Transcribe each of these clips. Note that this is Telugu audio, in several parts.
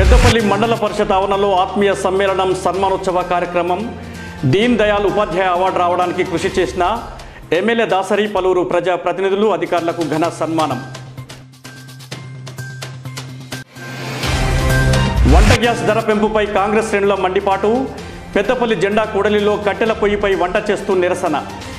పెద్దపల్లి మండల పరిషత్ ఆవరణలో ఆత్మీయ సమ్మేళనం సన్మానోత్సవ కార్యక్రమం దీన్ దయాళ్ ఉపాధ్యాయ అవార్డు రావడానికి కృషి చేసిన ఎమ్మెల్యే దాసరి పలువురు ప్రజా ప్రతినిధులు అధికారులకు ఘన సన్మానం వంట గ్యాస్ ధర పెంపుపై కాంగ్రెస్ శ్రేణుల మండిపాటు పెద్దపల్లి జెండా కూడలిలో కట్టెల పొయ్యిపై వంట చేస్తూ నిరసన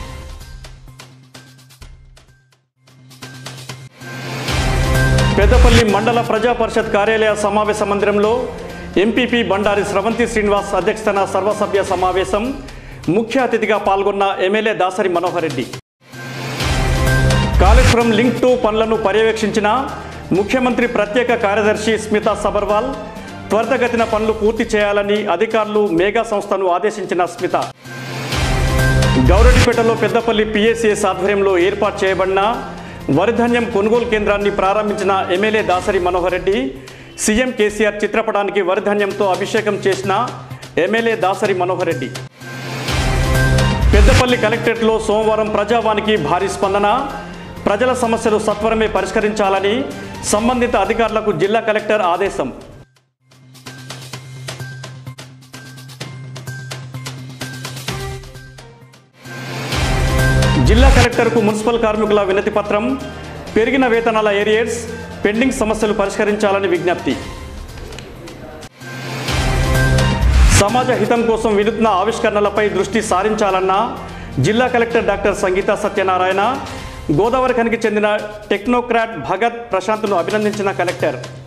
పెద్దపల్లి మండల ప్రజా పరిషత్ కార్యాలయ సమావేశ మందిరంలో ఎంపీపీ బండారి స్రవంతి శ్రీనివాస్ అధ్యక్షతన సర్వసభ్య సమావేశం ముఖ్య అతిథిగా పాల్గొన్న MLA Dasari Manohar Reddy Kaleshwaram link two పనులను పర్యవేక్షించిన ముఖ్యమంత్రి ప్రత్యేక కార్యదర్శి స్మితా సబర్వాల్ త్వరితగతిన పనులు పూర్తి చేయాలని అధికారులు మేఘా సంస్థను ఆదేశించిన స్మిత గౌరెడ్డిపేటలో పెద్దపల్లి పిఎస్సిఎస్ ఆధ్వర్యంలో ఏర్పాటు చేయబడిన వరిధాన్యం కొనుగోలు కేంద్రాన్ని ప్రారంభించిన ఎమ్మెల్యే దాసరి మనోహర్ రెడ్డి సీఎం కేసీఆర్ చిత్రపటానికి వరిధాన్యంతో అభిషేకం చేసిన ఎమ్మెల్యే దాసరి మనోహర్ రెడ్డి పెద్దపల్లి కలెక్టరేట్లో సోమవారం ప్రజావానికి భారీ స్పందన ప్రజల సమస్యలు సత్వరమే పరిష్కరించాలని సంబంధిత అధికారులకు జిల్లా కలెక్టర్ ఆదేశం జిల్లా కలెక్టర్కు మున్సిపల్ కార్మికుల వినతి పత్రం పెరిగిన వేతనాల ఏరియర్స్ పెండింగ్ సమస్యలు పరిష్కరించాలని విజ్ఞప్తి సమాజ హితం కోసం వినూత్న ఆవిష్కరణలపై దృష్టి సారించాలన్న జిల్లా collector doctor Sangeetha Satyanarayana Godavarikhani చెందిన టెక్నోక్రాట్ భగత్ ప్రశాంత్ను అభినందించిన కలెక్టర్